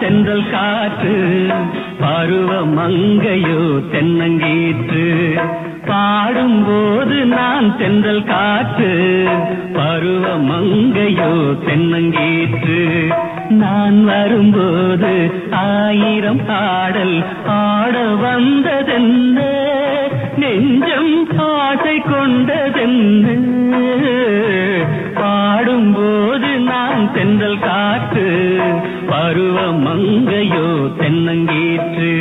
தென்றல் காற்று பருவ மங்கையோ தென்னங்கீற்று பாடும்போது நான் தென்றல் காற்று பருவ மங்கையோ தென்னங்கீற்று நான் வரும்போது ஆயிரம் பாடல் ஆட வந்ததென்ன நெஞ்சம் ஆசை கொண்டதென்ன பாடும்போது நான் தென்றல் காற்று பருவ மங்கையோ தென்னங்கீற்று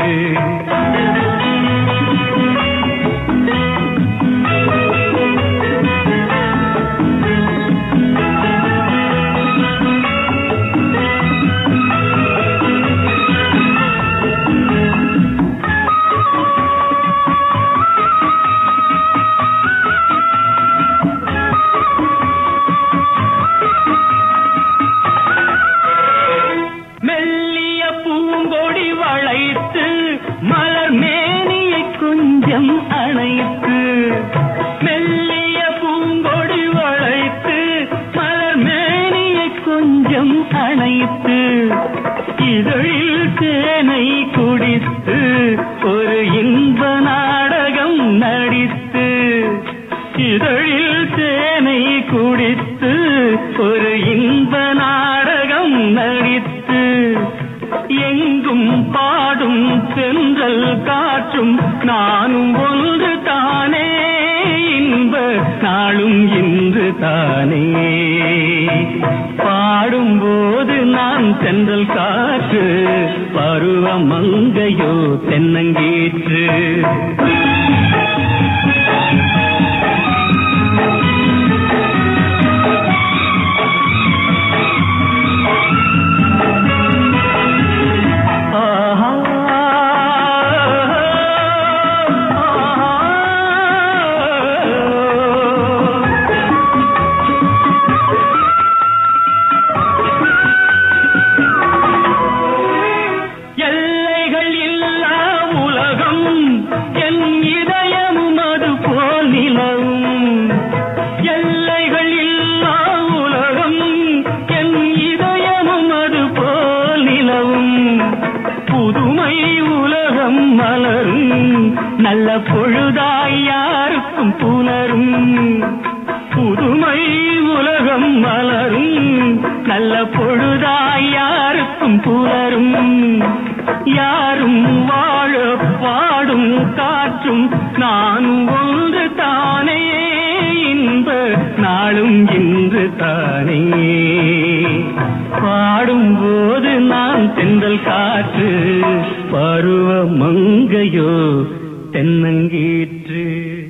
மெல்லிய பூங்கொடி வளைத்து மலர் மேனியை கொஞ்சம் அணைத்து மெல்லிய பூங்கொடி வளைத்து மலர் மேனியை கொஞ்சம் அணைத்து இதழில் தேனை குடித்து ஒரு இன்ப நாடகம் நடித்து இதழில் தேனை குடித்து ஒரு இன்ப நாடகம் நடித்து எங்கும் பாடும் சென்றல் காற்றும் நானும் ஒன்று தானே இன்ப நாளும் இன்று தானே பாடும்போது நான் சென்றல் காற்று பருவ மங்கையோ தென்னங்கீற்று ஆஹா எல்லைகள் இல்லா உலகம் என் இதயமும் அது போல் நிலவும் எல்லைகள் இல்லா உலகம் என் இதயமும் அது போல் நிலவும் புதுமை உலகம் மலரும் நல்ல பொழுதாய் யாருக்கும் புலரும் புதுமை உலகம் மலரும் நல்ல பொழுதாய் யாருக்கும் புலரும் யாரும் வாழ பாடும் காற்றும் நானும் ஒன்று தானே இன்ப நாளும் இன்று தானே பாடும்போது நான் தென்றல் காற்று பருவ மங்கையோ தென்னங்கீற்று